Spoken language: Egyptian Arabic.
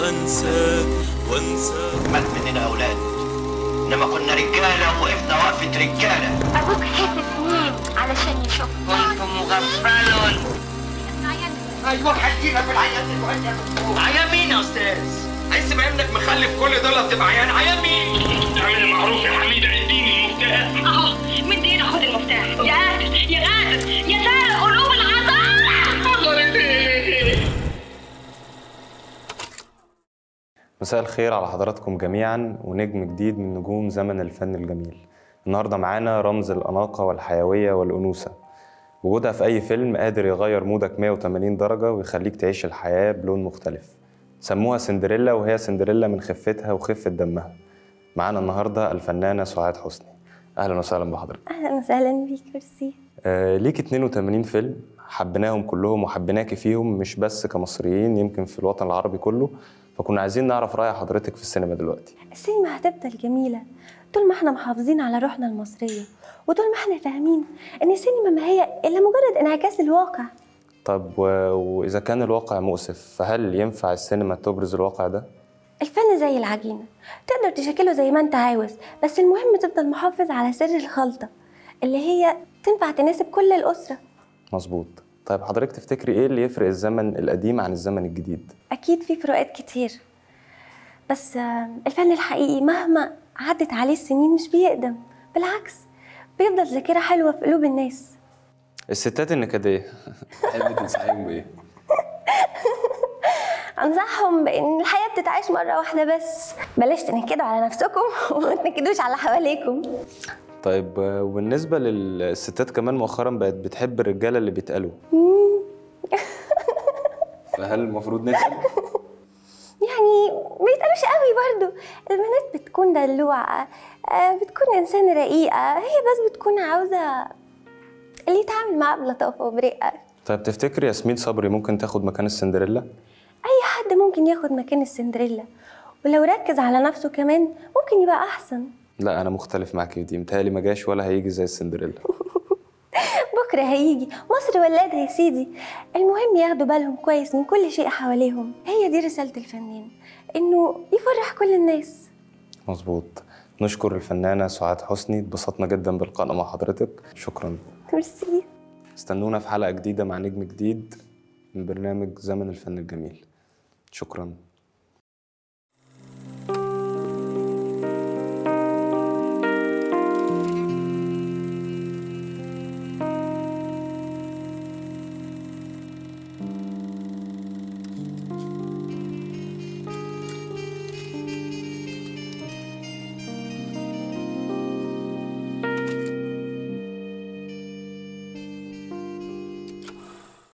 أنساك وأنساك مات مننا اولاد انما كنا رجاله وقفنا وقفه رجاله أبوك ست سنين علشان يشوف كنت مغفل ايوه هتجينا في العيال دلوقتي عيان مين يا استاذ؟ عايز تبقى ابنك مخلف كل دول تبقى عيان عيان مين؟ اعمل معروف يا حميد اديني المفتاح أهو مد إيدك خد المفتاح يا قادر يا قادر يا سارق قلوب العذاب مساء الخير على حضراتكم جميعا ونجم جديد من نجوم زمن الفن الجميل النهارده معانا رمز الأناقة والحيوية والأنوثة وجودها في أي فيلم قادر يغير مودك 180 درجة ويخليك تعيش الحياة بلون مختلف سموها سندريلا وهي سندريلا من خفتها وخفة دمها معانا النهارده الفنانة سعاد حسني أهلا وسهلا بحضرتك اهلا وسهلا بيك ميرسي آه، ليك 82 فيلم حبيناهم كلهم وحبيناكي فيهم مش بس كمصريين يمكن في الوطن العربي كله فكنا عايزين نعرف رأي حضرتك في السينما دلوقتي السينما هتفضل جميلة طول ما احنا محافظين على روحنا المصرية وطول ما احنا فاهمين ان السينما ما هي الا مجرد انعكاس الواقع طب و... وإذا كان الواقع مؤسف فهل ينفع السينما تبرز الواقع ده؟ الفن زي العجينة تقدر تشكله زي ما انت عاوز بس المهم تفضل محافظ على سر الخلطة اللي هي تنفع تناسب كل الأسرة مظبوط طيب حضرتك تفتكري إيه اللي يفرق الزمن القديم عن الزمن الجديد؟ أكيد في فروقات كتير بس آه، الفن الحقيقي مهما عدت عليه السنين مش بيقدم بالعكس بيفضل ذاكرة حلوة في قلوب الناس الستات النكدية تحبي تنصحيهم بإيه؟ أنصحهم بإن الحياة بتتعاش مرة واحدة بس بلاش تنكدوا على نفسكم وما تنكدوش على حواليكم طيب آه، وبالنسبة للستات كمان مؤخرا بقت بتحب الرجالة اللي بيتقالوا فهل المفروض نتقل؟ يعني ما يتقالوش قوي برضو البنات بتكون دلوعة آه، بتكون إنسانة رقيقة هي بس بتكون عاوزة اللي يتعامل معاها بلطافة وبرقة طيب تفتكري ياسمين صبري ممكن تاخد مكان السندريلا؟ أي حد ممكن ياخد مكان السندريلا ولو ركز على نفسه كمان ممكن يبقى أحسن لا أنا مختلف معاكي في دي متهيألي ما جاش ولا هيجي زي السندريلا بكرة هيجي مصر ولادها يا سيدي المهم ياخدوا بالهم كويس من كل شيء حواليهم هي دي رسالة الفنان إنه يفرح كل الناس مظبوط نشكر الفنانة سعاد حسني اتبسطنا جدا بالقاء مع حضرتك شكرا ميرسي استنونا في حلقة جديدة مع نجم جديد من برنامج زمن الفن الجميل شكرا